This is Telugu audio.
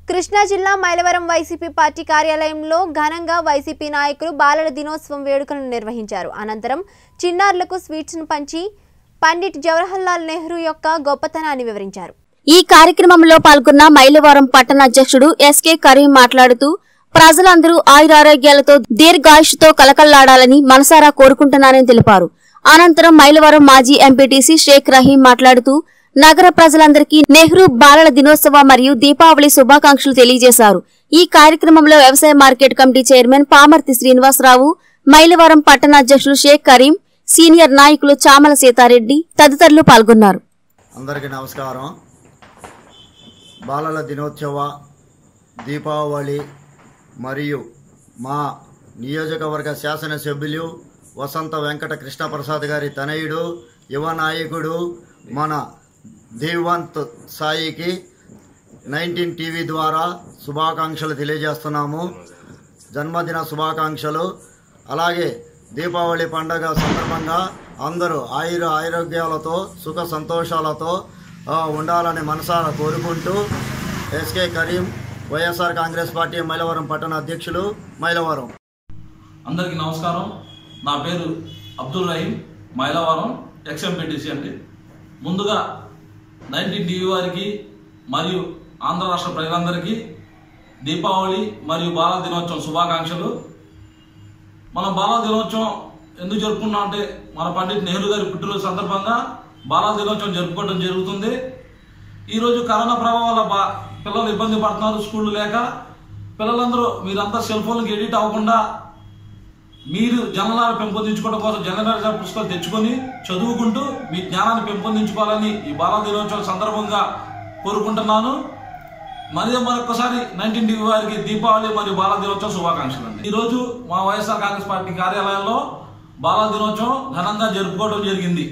కృష్ణా జిల్లా మైలవరం వైసీపీ పార్టీ కార్యాలయంలో ఘనంగా వైసీపీ నాయకులు బాలల దినోత్సవం వేడుకలను నిర్వహించారు అనంతరం చిన్నారులకు స్వీట్స్ను పంచి పండిట్ జవహర్లాల్ నెహ్రూ యొక్క గొప్పతనాన్ని వివరించారు ఈ కార్యక్రమంలో పాల్గొన్న మైలవరం పట్టణ అధ్యక్షుడు ఎస్కే కరీం మాట్లాడుతూ ప్రజలందరూ ఆయురారోగ్యాలతో దీర్ఘాయుష్తో కలకల్లాడాలని మనసారా కోరుకుంటున్నానని తెలిపారు అనంతరం మైలవరం మాజీ ఎంపీటీసీ షేక్ రహీం మాట్లాడుతూ నగర ప్రజలందరికీ నెహ్రూ బాలల దినోత్సవ మరియు దీపావళి శుభాకాంక్షలు తెలియజేశారు ఈ కార్యక్రమంలో వ్యవసాయ market committee chairman Pamarthi Srinivasarao Mylavaram పట్టణ అధ్యక్షులు షేక్ కరీం సీనియర్ నాయకులు చామల సీతారెడ్డి తదితరులు పాల్గొన్నారు అందరికీ నమస్కారం బాలల దినోత్సవ దీపావళి మరియు మా నియోజకవర్గ శాసనసభ్యులు వసంత వెంకట కృష్ణప్రసాద్ గారి తనయుడు యువ నాయకుడు మన దేవంత్ సాయికి నైన్టీన్ టీవీ ద్వారా శుభాకాంక్షలు తెలియజేస్తున్నాము జన్మదిన శుభాకాంక్షలు అలాగే దీపావళి పండగ సందర్భంగా అందరూ ఆయుర ఆరోగ్యాలతో సుఖ సంతోషాలతో ఆ, ఉండాలని మనసారా కోరుకుంటూ ఎస్కే కరీం వైఎస్ఆర్ కాంగ్రెస్ పార్టీ మైలవరం పట్టణ అధ్యక్షులు మైలవరం అందరికీ నమస్కారం నా పేరు అబ్దుల్ రహీం మైలవరం ఎక్స్ఎంపీటీసీ అండి ముందుగా నైన్టీన్ టీవీ వారికి మరియు ఆంధ్ర రాష్ట్ర ప్రజలందరికీ దీపావళి మరియు బాల దినోత్సవం శుభాకాంక్షలు మనం బాల దినోత్సవం ఎందుకు జరుపుకున్నాం అంటే మన పండిట్ నెహ్రూ గారి పుట్టినరోజు సందర్భంగా బాల దినోత్సవం జరుపుకోవడం జరుగుతుంది ఈరోజు కరోనా ప్రభావం వల్ల బా పిల్లలు ఇబ్బంది పడుతున్నారు స్కూళ్ళు లేక పిల్లలందరూ మీరంతా సెల్ ఫోన్కి ఎడిట్ అవ్వకుండా మీరు జననాలు పెంపొందించుకోవడం కోసం జనరల్ పుస్తకాలు తెచ్చుకొని చదువుకుంటూ మీ జ్ఞానాన్ని పెంపొందించుకోవాలని ఈ బాల దినోత్సవం సందర్భంగా కోరుకుంటున్నాను మరియు మరొకసారి నైన్టీన్ టీవీ వారికి దీపావళి మరియు బాల దినోత్సవం శుభాకాంక్షలు అండి ఈరోజు మా వైఎస్ఆర్ కాంగ్రెస్ పార్టీ కార్యాలయంలో బాల దినోత్సవం ఘనంగా జరుపుకోవడం జరిగింది